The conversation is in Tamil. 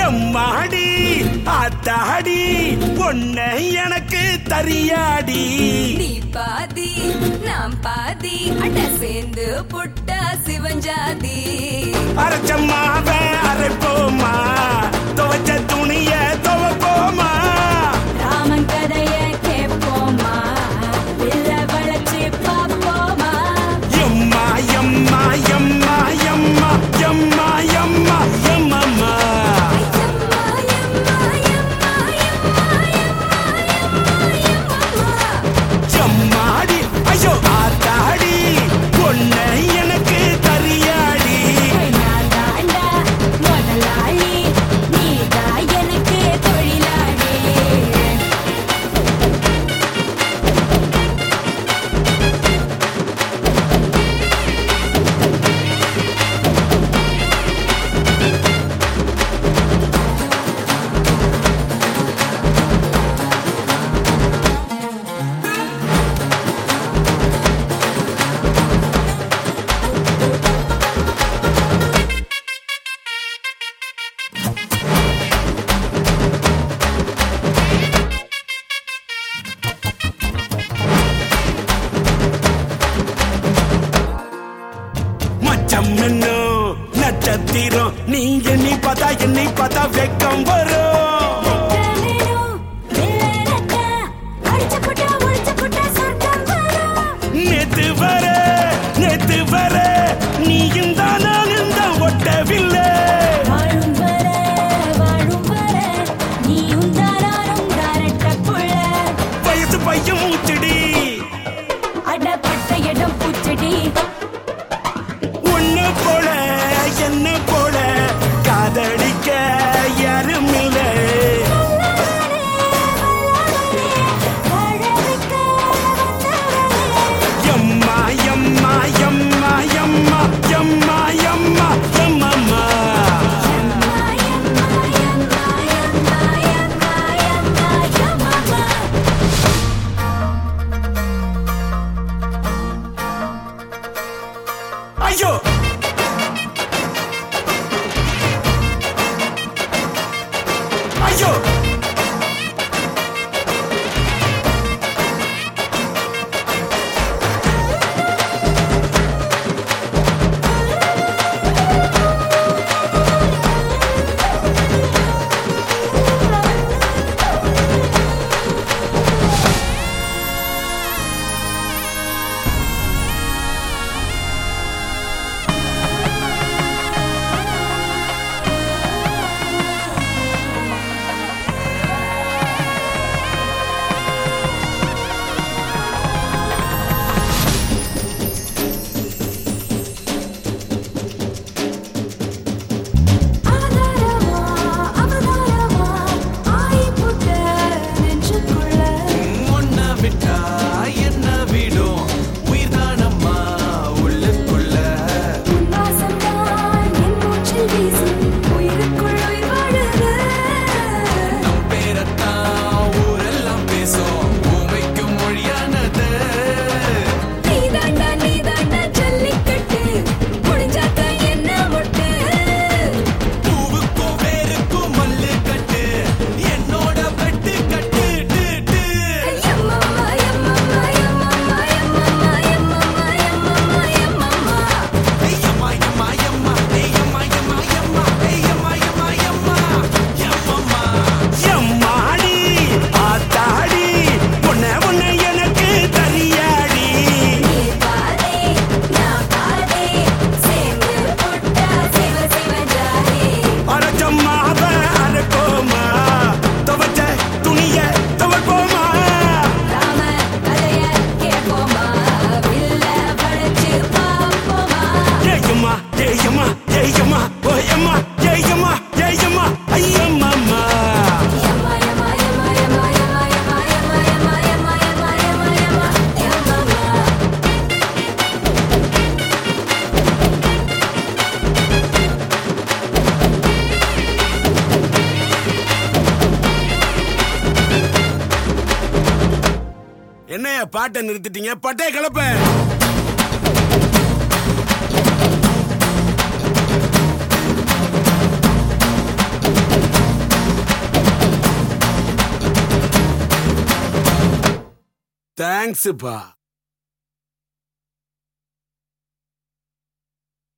எம்மாடி ஆத்தாடி பொண்ண எனக்கு தரியாடி நீ பாதி நாம் பாதி அட சேர்ந்து புட்டா சிவஞ்சாதி அரைச்சம்மாவ அரைப்போமா துவைச்ச துணிய துவைப்போமா ராமன் கதைய கேட்போமா இல்ல வளைச்சு பாப்போமா எம்மா எம்மா எம்மா எம்மா எம்மா எம்மா எம்மம்மா எம்மா, எம்மா, எம்மா, எம்மா, எம்மா, எம்மா, எம்மா. எம்மாடி ஐயோ ஆத்தாடி பொண்ண எனக்கு தரியாடி நான் தாண்டா முதலாளி நீதான் எனக்கு தொழிலாளி மச்சம் என்ன நட்சத்திரம் நீ எண்ணி பார்த்தா எண்ணி பார்த்தா வெக்கம் வரும் வேணும் வெள்ளரட்டா அடிச்ச புட்டா ஒடிச்ச புட்டா சொர்க்கம் வரும் நேத்து வர நேத்து வர நீயும் தான் நானும் தான் ஒட்டவில்லை வாழும் வர வாழும் வர நீயும் தாராரும் தாரட்ட புள்ள வயசு பையன் மூச்சுடி அடப்பட்ட இடம் பூச்செடி ஒண்ணு போல என்ன போல காதலிக்க யாரும் இல்லை வாழ வைக்க வந்தவளே எம்மா எம்மா எம்மா எம்மா எம்மா எம்மா எம்மம்மா ஐயோ ஐயோ அவதாரமா அவதாரமா ஆயி புட்ட நெஞ்சுக்குள்ள ஒன்ன விட்டா என்ன விடும் உயிர்தானம்மா உள்ளுக்குள்ள வாசம்தான் என் மூச்சில் வீசும் உயிருக்குள் உயிர் வாழுது நம் பேரத்தான் ஊரெல்லாம் பேசும் பூமிக்கும் மொழியானது நீதாண்டா நீதாண்டா ஜல்லிக்கட்டு முடிஞ்சாக்க என்ன முட்டு பூவுக்கும் வேருக்கும் மல்லு கட்டு என்னோட வெட்டு கட்டு டு, டு. எம்மம்மா எம்மம்மா எம்மம்மா எம்மம்மா எம்மம்மா எம்மம்மா எம்மம்மா ஐயம்மா, எம்மா, எம்மா, ஏயம்மா, எம்மா, எம்மா, ஏயம்மா, எம்மா, எம்மா, எம்மம்மா. எம்மாடி ஆத்தாடி பொண்ண பொண்ண எனக்கு தரியாடி நீ பாதே நான் பாதே சேர்ந்து புட்டா சிவ சிவ ஜாதி அரைச்சம்மாவ அரைப்போமா துவைச்ச துணிய துவைப்போமா ராம கதைய கேட்போமா வில்ல படைச்சு பாப்போமா ஏயம்மா ஏயம்மா ஏயம்மா ஓயம்மா ஏயம்மா ஏயம்மா ஐயம்மா எம்மா எம்மா எம்மா எம்மா எம்மா எம்மா எம்மா எம்மா எம்மா எம்மா எம்மா எம்மா எம்மா என்னைய பாட்டை நிறுத்திட்டீங்க பட்டே கலப்ப தேங்க்ஸ்ப்பா